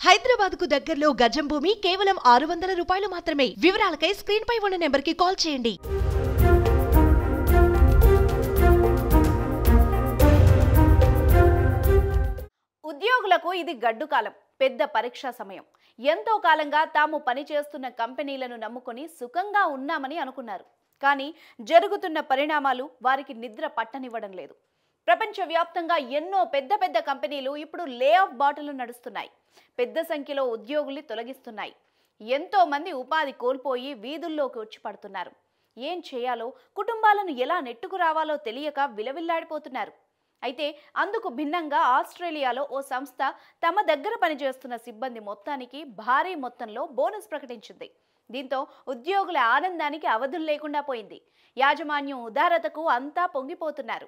హైదరాబాద్ కు దగ్గరలో గజం భూమి కేవలం ఆరు వందల రూపాయలు మాత్రమే వివరాలకై స్క్రీన్ పై ఉన్న నెంబర్ కి కాల్ చేయండి ఉద్యోగులకు ఇది గడ్డు కాలం పెద్ద పరీక్షా సమయం ఎంతో కాలంగా తాము పనిచేస్తున్న కంపెనీలను నమ్ముకొని సుఖంగా ఉన్నామని అనుకున్నారు కానీ జరుగుతున్న పరిణామాలు వారికి నిద్ర పట్టనివ్వడం లేదు ప్రపంచవ్యాప్తంగా ఎన్నో పెద్ద పెద్ద కంపెనీలు ఇప్పుడు లే ఆఫ్ బాటలు నడుస్తున్నాయి పెద్ద సంఖ్యలో ఉద్యోగుల్ని తొలగిస్తున్నాయి ఎంతో మంది ఉపాధి కోల్పోయి వీధుల్లోకి వచ్చి పడుతున్నారు ఏం చేయాలో కుటుంబాలను ఎలా నెట్టుకు రావాలో తెలియక విలవిల్లాడిపోతున్నారు అయితే అందుకు భిన్నంగా ఆస్ట్రేలియాలో ఓ సంస్థ తమ దగ్గర పనిచేస్తున్న సిబ్బంది మొత్తానికి భారీ మొత్తంలో బోనస్ ప్రకటించింది దీంతో ఉద్యోగుల ఆనందానికి అవధులు లేకుండా పోయింది యాజమాన్యం ఉదారతకు అంతా పొంగిపోతున్నారు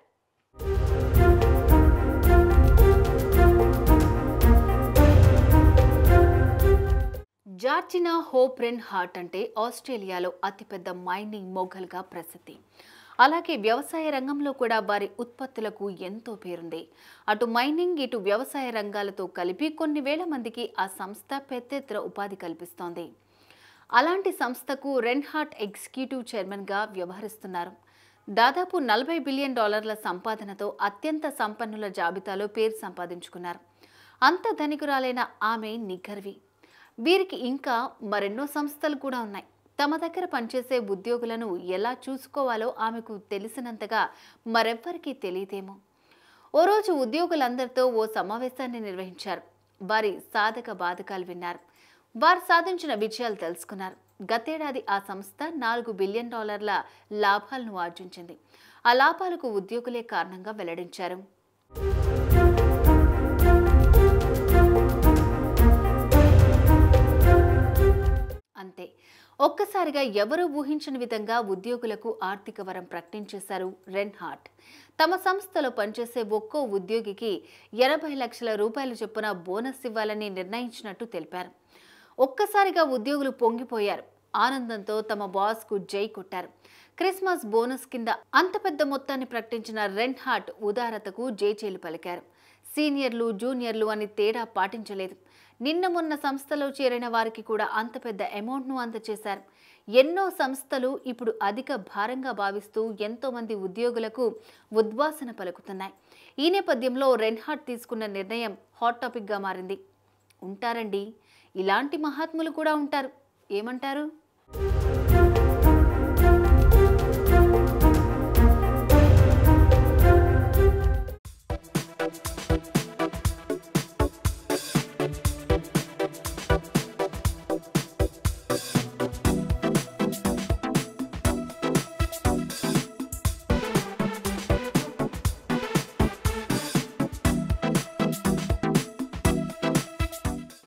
జార్జినా హోప్రెన్ హార్ట్ అంటే ఆస్ట్రేలియాలో అతిపెద్ద మైనింగ్ మొఘల్గా ప్రసిద్ధి అలాగే వ్యవసాయ రంగంలో కూడా వారి ఉత్పత్తులకు ఎంతో పేరుంది అటు మైనింగ్ ఇటు వ్యవసాయ రంగాలతో కలిపి కొన్ని వేల మందికి ఆ సంస్థ పెద్దెత్తున ఉపాధి కల్పిస్తోంది అలాంటి సంస్థకు రెన్హార్ట్ ఎగ్జిక్యూటివ్ చైర్మన్గా వ్యవహరిస్తున్నారు దాదాపు నలభై బిలియన్ డాలర్ల సంపాదనతో అత్యంత సంపన్నుల జాబితాలో పేరు సంపాదించుకున్నారు అంత ధనికురాలైన ఆమె నిఘర్వి వీరికి ఇంకా మరెన్నో సంస్థలు కూడా ఉన్నాయి తమ దగ్గర పనిచేసే ఉద్యోగులను ఎలా చూసుకోవాలో ఆమెకు తెలిసినంతగా మరెవ్వరికీ తెలియదేమో ఓ రోజు ఉద్యోగులందరితో ఓ సమావేశాన్ని నిర్వహించారు వారి సాధక బాధకాలు విన్నారు వారు సాధించిన విజయాలు తెలుసుకున్నారు గతేడాది ఆ సంస్థ నాలుగు బిలియన్ డాలర్ల లాభాలను ఆర్జించింది ఆ లాభాలకు ఉద్యోగులే కారణంగా వెల్లడించారు అంతే ఒక్కసారిగా ఎవరూ ఊహించని విధంగా ఉద్యోగులకు ఆర్థిక వరం ప్రకటించేశారు రెన్ హార్ట్ తమ సంస్థలో పనిచేసే ఒక్కో ఉద్యోగికి ఎనభై లక్షల రూపాయల చొప్పున బోనస్ ఇవ్వాలని నిర్ణయించినట్టు తెలిపారు ఒక్కసారిగా ఉద్యోగులు పొంగిపోయారు ఆనందంతో తమ బాస్కు జై కొట్టారు క్రిస్మస్ బోనస్ కింద అంత పెద్ద మొత్తాన్ని ప్రకటించిన రెన్ హార్ట్ ఉదారతకు జైచేలు పలికారు సీనియర్లు జూనియర్లు అని తేడా పాటించలేదు నిన్న మొన్న సంస్థలో చేరిన వారికి కూడా అంత పెద్ద అమౌంట్ను అందజేశారు ఎన్నో సంస్థలు ఇప్పుడు అధిక భారంగా భావిస్తూ ఎంతో మంది ఉద్యోగులకు ఉద్వాసన పలుకుతున్నాయి ఈ నేపథ్యంలో రెన్హార్ట్ తీసుకున్న నిర్ణయం హాట్ టాపిక్గా మారింది ఉంటారండి ఇలాంటి మహాత్ములు కూడా ఉంటారు ఏమంటారు